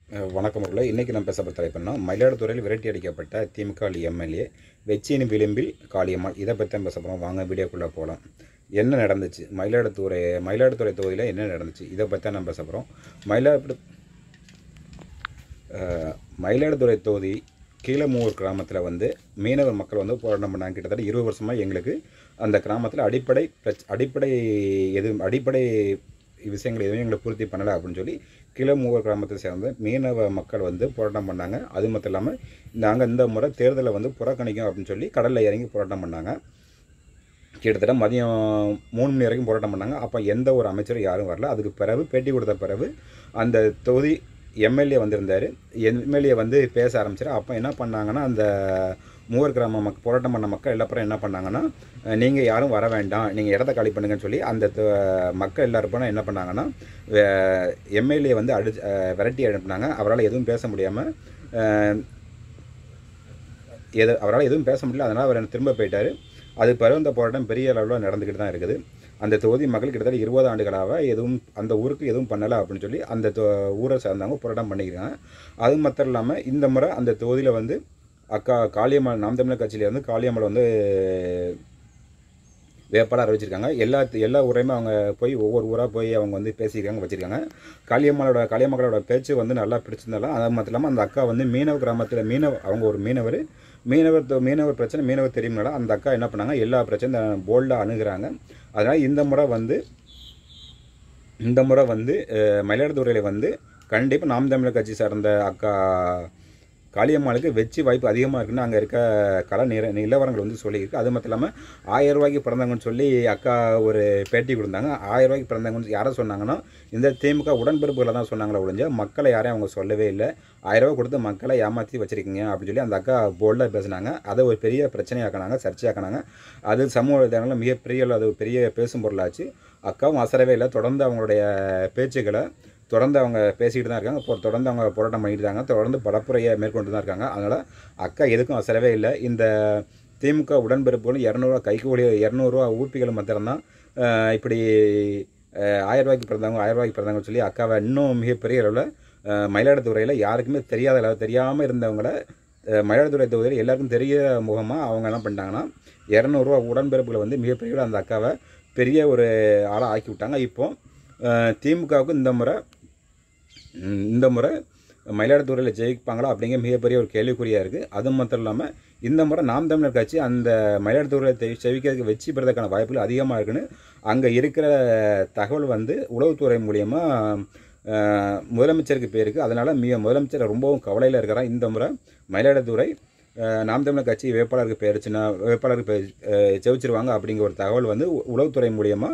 அஹ் வணக்கம் உள்ள இன்றைக்கி நம்ம பேச தலைப்புனா மயிலாடுதுறையில் விரட்டி அடிக்கப்பட்ட திமுக எம்எல்ஏ வெச்சியின் விளிம்பில் காளியம்மாள் இதை பற்றி தான் பேச போகிறோம் வாங்க வீடியோக்குள்ளே போகலாம் என்ன நடந்துச்சு மயிலாடுதுறை மயிலாடுதுறை தொகுதியில் என்ன நடந்துச்சு இதை பற்றி தான் நம்ம பேச போகிறோம் மயிலாடுதுறை அஹ் மயிலாடுதுறை தொகுதி கீழமூர் கிராமத்தில் வந்து மீனவர் மக்கள் வந்து போராட்டம் பண்ணாங்க கிட்டத்தட்ட இருபது வருஷமாக எங்களுக்கு அந்த கிராமத்தில் அடிப்படை பிரச் அடிப்படை எதுவும் அடிப்படை விஷயங்கள் எதுவும் எங்களை பூர்த்தி பண்ணலை அப்படின்னு சொல்லி கீழமூர் கிராமத்தை சேர்ந்த மீனவ மக்கள் வந்து போராட்டம் பண்ணாங்க அது மட்டும் இல்லாமல் நாங்கள் இந்த முறை தேர்தலை வந்து புறக்கணிக்கும் அப்படின்னு சொல்லி கடலில் இறங்கி போராட்டம் பண்ணாங்க கிட்டத்தட்ட மதியம் மூணு மணி வரைக்கும் போராட்டம் பண்ணாங்க அப்போ எந்த ஒரு அமைச்சரும் யாரும் வரல அதுக்கு பிறகு பேட்டி கொடுத்த பிறகு அந்த தொகுதி எம்எல்ஏ வந்திருந்தார் எம்எல்ஏ வந்து பேச ஆரம்பிச்சார் அப்போ என்ன பண்ணாங்கன்னா அந்த மூவர் கிராம மக் போராட்டம் பண்ண மக்கள் எல்லாப்பறம் என்ன பண்ணாங்கன்னா நீங்கள் யாரும் வர வேண்டாம் நீங்கள் இடத்த காலி பண்ணுங்கன்னு சொல்லி அந்த தொ- மக்கள் எல்லாருக்கும் என்ன பண்ணாங்கன்னா எம்எல்ஏ வந்து அடி அஹ் விரட்டி அனுப்புனாங்க அவரால் எதுவும் பேச முடியாமல் எது அவரால் எதுவும் பேச முடியல அதனால் அவர் திரும்ப போயிட்டார் அது பிறகு அந்த போராட்டம் பெரிய அளவில் நடந்துக்கிட்டு தான் இருக்குது அந்த தொகுதி மக்கள் கிட்டத்தட்ட இருபது ஆண்டுகளாக எதுவும் அந்த ஊருக்கு எதுவும் பண்ணலை அப்படின்னு சொல்லி அந்த தொ- ஊரை சேர்ந்தவங்க போராட்டம் பண்ணிக்கிறாங்க அது மாத்திரம் இல்லாமல் இந்த முறை அந்த தொகுதியில் வந்து அக்கா காளியம்மாள் நாம் தமிழர் கட்சியிலேருந்து காளியம்மாள் வந்து வேட்பாளர் அறிவிச்சிருக்காங்க எல்லா எல்லா ஊரையுமே அவங்க போய் ஒவ்வொரு ஊராக போய் அவங்க வந்து பேசியிருக்காங்க வச்சுருக்காங்க காளியம்மாளோட காளியம்மகளோட பேச்சு வந்து நல்லா பிடிச்சிருந்தாலும் அது மட்டும் இல்லாமல் அந்த அக்கா வந்து மீனவ கிராமத்தில் மீனவ அவங்க ஒரு மீனவர் மீனவர் தொ- மீனவர் பிரச்சனை மீனவர் தெரியும்னால அந்த அக்கா என்ன பண்ணாங்க எல்லா பிரச்சனையும் போல்டாக அணுகுறாங்க அதனால் இந்த முறை வந்து இந்த முறை வந்து அஹ், மயிலாடுதுறையில் வந்து கண்டிப்பாக நாம் தமிழர் கட்சி சார்ந்த அக்கா காளியம்மாளுக்கு வெற்றி வாய்ப்பு அதிகமாக இருக்குன்னு அங்கே இருக்க கல நிற நிலவரங்கள் வந்து சொல்லியிருக்கு அது மட்டும் இல்லாமல் ஆயிரம் ரூபாய்க்கு பிறந்தவங்கன்னு சொல்லி அக்கா ஒரு பேட்டி கொடுத்தாங்க ஆயிரம் ரூபாய்க்கு பிறந்தவங்கன்னு யாரை சொன்னாங்கன்னா இந்த திமுக உடன்பிறப்புகளை தான் சொன்னாங்களே ஒழிஞ்ச மக்களை யாரையும் அவங்க சொல்லவே இல்லை ஆயிரம் ரூபாய் கொடுத்து மக்களை ஏமாற்றி வச்சிருக்கீங்க அப்படின்னு சொல்லி அந்த அக்கா போல்டாக பேசினாங்க அதை ஒரு பெரிய பிரச்சனையாக்கினாங்க சர்ச்சையாக்கினாங்க அது சமூக வலைதளங்களில் மிகப்பெரிய அளவு அது பெரிய பேசும் பொருளாச்சு அக்காவும் அசரவே இல்லை தொடர்ந்து அவங்களுடைய பேச்சுக்களை தொடர்ந்து அவங்க பேசிக்கிட்டு தான் இருக்காங்க இப்போ தொடர்ந்து அவங்க போராட்டம் பண்ணிட்டு இருக்காங்க தொடர்ந்து பரப்புரையை மேற்கொண்டு தான் இருக்காங்க அதனால் அக்கா எதுக்கும் அசரவே இல்லை இந்த திமுக உடன்பிறப்புகளும் இரநூறுவா கைக்கூலி இரநூறுவா ஊப்பிகளும் மாத்திரம்தான் அஹ், இப்படி அஹ், ஆயிரம் ரூபாய்க்கு பிறந்தவங்க ஆயிரம் ரூபாய்க்கு பிறந்தவங்க சொல்லி அக்காவை இன்னும் மிகப்பெரிய அளவில் அஹ், மயிலாடுதுறையில் யாருக்குமே தெரியாத அளவு தெரியாமல் இருந்தவங்கள அஹ், மயிலாடுதுறை தொகுதியில் எல்லாருக்கும் தெரிய முகமாக அவங்க என்ன பண்ணிட்டாங்கன்னா இரநூறுவா உடன்பிறப்புகளை வந்து மிகப்பெரிய அளவுல அந்த அக்காவை பெரிய ஒரு ஆளாக ஆக்கி விட்டாங்க இப்போ அஹ், திமுகவுக்கு இந்த முறை ம், இந்த முறை மயிலாடுதுறையில் ஜெயிப்பாங்களா அப்படிங்கிற மிகப்பெரிய ஒரு கேள்விக்குறியாக இருக்குது அது மாத்திரம் இல்லாமல் இந்த முறை நாம் தமிழர் கட்சி அந்த மயிலாடுதுறையில் தெ- ஜெயிக்கிறதுக்கு வெற்றி பெறதுக்கான வாய்ப்புகள் அதிகமாக இருக்குன்னு அங்கே இருக்கிற தகவல் வந்து உளவுத்துறை மூலியமாக முதலமைச்சருக்கு பேருக்கு அதனால் மிக முதலமைச்சர் ரொம்பவும் கவலையில் இருக்கிறார் இந்த முறை மயிலாடுதுறை அஹ், நாம் தமிழர் கட்சி வேட்பாளருக்கு பேருச்சுன்னா வேட்பாளருக்கு பே- அஹ், ஜெயிச்சிருவாங்க அப்படிங்கிற ஒரு தகவல் வந்து உ- உளவுத்துறை மூலியமாக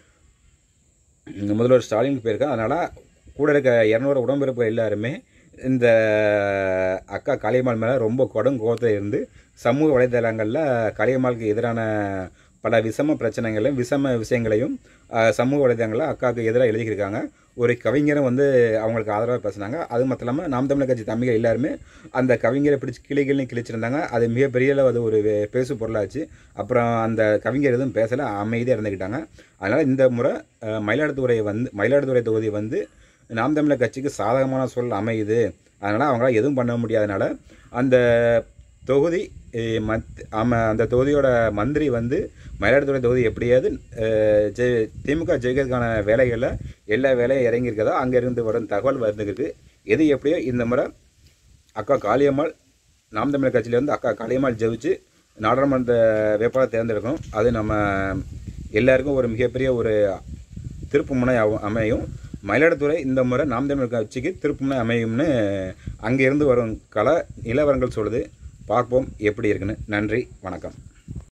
முதல்வர் ஸ்டாலினுக்கு போயிருக்கா அதனால் கூட இருக்க இரநூறு உடம்பிறப்பு எல்லாருமே இந்த அக்கா காளியம்மாள் மேலே ரொம்ப கடும் கோபத்தில் இருந்து சமூக வலைதளங்களில் காளியம்மாளுக்கு எதிரான பல விஷம பிரச்சனைகளையும் விஷம விஷயங்களையும் அஹ், சமூக வலைதளங்களில் அக்காவுக்கு எதிராக எழுதியிருக்காங்க ஒரு கவிஞரும் வந்து அவங்களுக்கு ஆதரவாக பேசுனாங்க அது மட்டும் இல்லாமல் நாம் தமிழர் கட்சி தம்பிகள் எல்லாருமே அந்த கவிஞரை பிடிச்சி கிளிகள்னு கிழிச்சிருந்தாங்க அது மிகப்பெரிய அளவு அது ஒரு வே- பேசு பொருளாச்சு அப்புறம் அந்த கவிஞர் எதுவும் பேசலை அமைதியாக இருந்துக்கிட்டாங்க அதனால் இந்த முறை அஹ், மயிலாடுதுறை வந்து மயிலாடுதுறை தொகுதி வந்து நாம் தமிழர் கட்சிக்கு சாதகமான சொல் அமையுது அதனால் அவங்களால எதுவும் பண்ண முடியாதனால அந்த தொகுதி அஹ், மத் ஆமாம் அந்த தொகுதியோட மந்திரி வந்து மயிலாடுதுறை தொகுதி எப்படியாவது அஹ், ஜெ- திமுக ஜெயிக்கிறதுக்கான வேலைகளில் எல்லா வேலையும் இறங்கியிருக்கதோ அங்கேருந்து வரும் தகவல் வந்துருக்கு எது எப்படியோ இந்த முறை அக்கா காளியம்மாள் நாம் தமிழர் கட்சியிலேருந்து அக்கா காளியம்மாள் ஜெயிச்சு நாடாளுமன்ற வேட்பாளர் தேர்ந்தெடுக்கணும் அது நம்ம எல்லாருக்கும் ஒரு மிகப்பெரிய ஒரு திருப்புமுனை அవ- அமையும் மயிலாடுதுறை இந்த முறை நாம் தமிழர் கட்சிக்கு திருப்புமுனை அமையும்னு அங்கேருந்து வரும் கல நிலவரங்கள் சொல்லுது பார்ப்போம் எப்படி இருக்குன்னு நன்றி வணக்கம்